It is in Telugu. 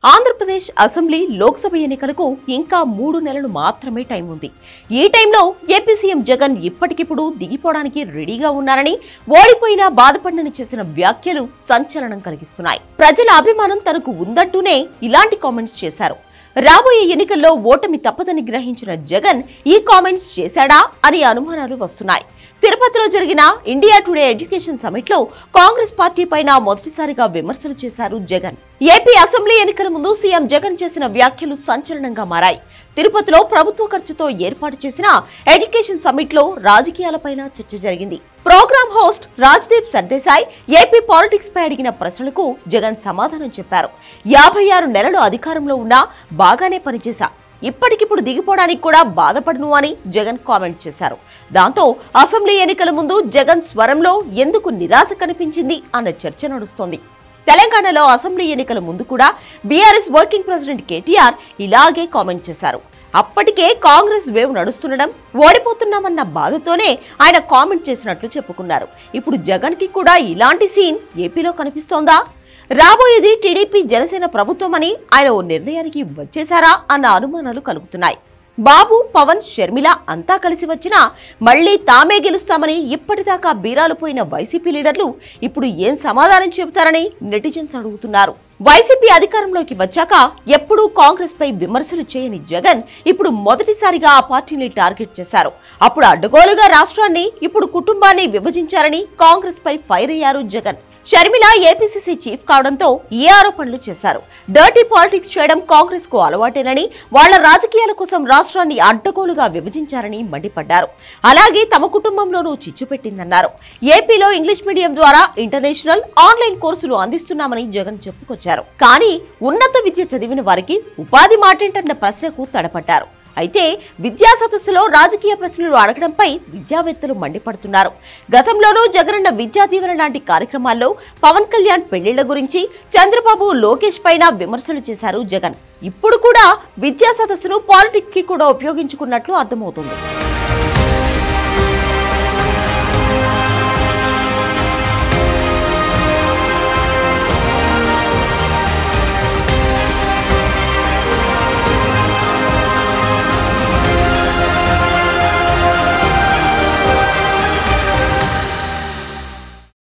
ఆంధ్రప్రదేశ్ అసెంబ్లీ లోక్సభ ఎన్నికలకు ఇంకా మూడు నెలలు మాత్రమే టైం ఉంది ఈ టైంలో ఏపీ సీఎం జగన్ ఇప్పటికిప్పుడు దిగిపోవడానికి రెడీగా ఉన్నారని ఓడిపోయినా బాధపడినని చేసిన వ్యాఖ్యలు సంచలనం కలిగిస్తున్నాయి ప్రజల అభిమానం తనకు ఉందంటూనే ఇలాంటి కామెంట్స్ చేశారు రాబోయే ఎన్నికల్లో ఓటమి తప్పదని గ్రహించిన జగన్ ఈ కామెంట్స్ చేశాడా అని అనుమానాలు వస్తున్నాయి తిరుపతిలో జరిగిన ఇండియా టుడే ఎడ్యుకేషన్ సమిట్ లో కాంగ్రెస్ పార్టీ పైన మొదటిసారిగా విమర్శలు చేశారు జగన్ ఏపీ అసెంబ్లీ ఎన్నికల ముందు సీఎం జగన్ చేసిన వ్యాఖ్యలు సంచలనంగా మారాయి తిరుపతిలో ప్రభుత్వ ఖర్చుతో ఏర్పాటు చేసిన ఎడ్యుకేషన్ సమిట్ లో రాజకీయాలపైన చర్చ జరిగింది program host Rajdeep Sardesai AP politics పై అడిగిన ప్రశ్నలకు జగన్ సమాధానం చెప్పారు యాభై ఆరు నెలలు అధికారంలో ఉన్నా బాగానే పనిచేశా ఇప్పటికిప్పుడు దిగిపోవడానికి కూడా బాధపడను అని జగన్ కామెంట్ చేశారు దాంతో అసెంబ్లీ ఎన్నికల ముందు జగన్ స్వరంలో ఎందుకు నిరాశ కనిపించింది అన్న చర్చ నడుస్తోంది తెలంగాణలో అసెంబ్లీ ఎన్నికల ముందు కూడా బీఆర్ఎస్ వర్కింగ్ ప్రెసిడెంట్ కేటీఆర్ ఇలాగే కామెంట్ చేశారు అప్పటికే కాంగ్రెస్ వేవ్ నడుస్తుండడం ఓడిపోతున్నామన్న బాధతోనే ఆయన కామెంట్ చేసినట్లు చెప్పుకున్నారు ఇప్పుడు జగన్ కి కూడా ఇలాంటి సీన్ ఏపీలో కనిపిస్తోందా రాబోయేది టీడీపీ జనసేన ప్రభుత్వమని ఆయన ఓ నిర్ణయానికి వచ్చేశారా అన్న అనుమానాలు కలుగుతున్నాయి బాబు పవన్ షర్మిల అంతా కలిసి వచ్చినా మళ్లీ తామే గెలుస్తామని ఇప్పటిదాకా బీరాలు పోయిన వైసీపీ లీడర్లు ఇప్పుడు ఏం సమాధానం చెబుతారని నెటిజన్స్ అడుగుతున్నారు వైసీపీ అధికారంలోకి వచ్చాక ఎప్పుడూ కాంగ్రెస్ పై విమర్శలు చేయని జగన్ ఇప్పుడు మొదటిసారిగా ఆ పార్టీని టార్గెట్ చేశారు అప్పుడు అడ్డగోలుగా రాష్ట్రాన్ని ఇప్పుడు కుటుంబాన్ని విభజించారని కాంగ్రెస్ పై ఫైర్ అయ్యారు జగన్ షర్మిల ఏపీసీసీ చీఫ్ కావడంతో ఈ ఆరోపణలు చేశారు డర్టీ పాలిటిక్స్ చేయడం కాంగ్రెస్ కు అలవాటేనని వాళ్ల రాజకీయాల కోసం రాష్ట్రాన్ని అడ్డగోలుగా విభజించారని మండిపడ్డారు అలాగే తమ కుటుంబంలోనూ చిచ్చు పెట్టిందన్నారు ఏపీలో ఇంగ్లీష్ మీడియం ద్వారా ఇంటర్నేషనల్ ఆన్లైన్ కోర్సులు అందిస్తున్నామని జగన్ చెప్పుకొచ్చారు కానీ ఉన్నత విద్య చదివిన వారికి ఉపాధి మాటేంటన్న ప్రశ్నకు తడపడ్డారు అయితే విద్యా సదస్సులో రాజకీయ ప్రశ్నలు అడగడంపై విద్యావేత్తలు మండిపడుతున్నారు గతంలోనూ జగనన్న విద్యా దీవెన లాంటి కార్యక్రమాల్లో పవన్ కళ్యాణ్ పెళ్లిళ్ల గురించి చంద్రబాబు లోకేష్ పైన విమర్శలు చేశారు జగన్ ఇప్పుడు కూడా విద్యా సదస్సును పాలిటిక్స్ కి కూడా ఉపయోగించుకున్నట్లు అర్థమవుతుంది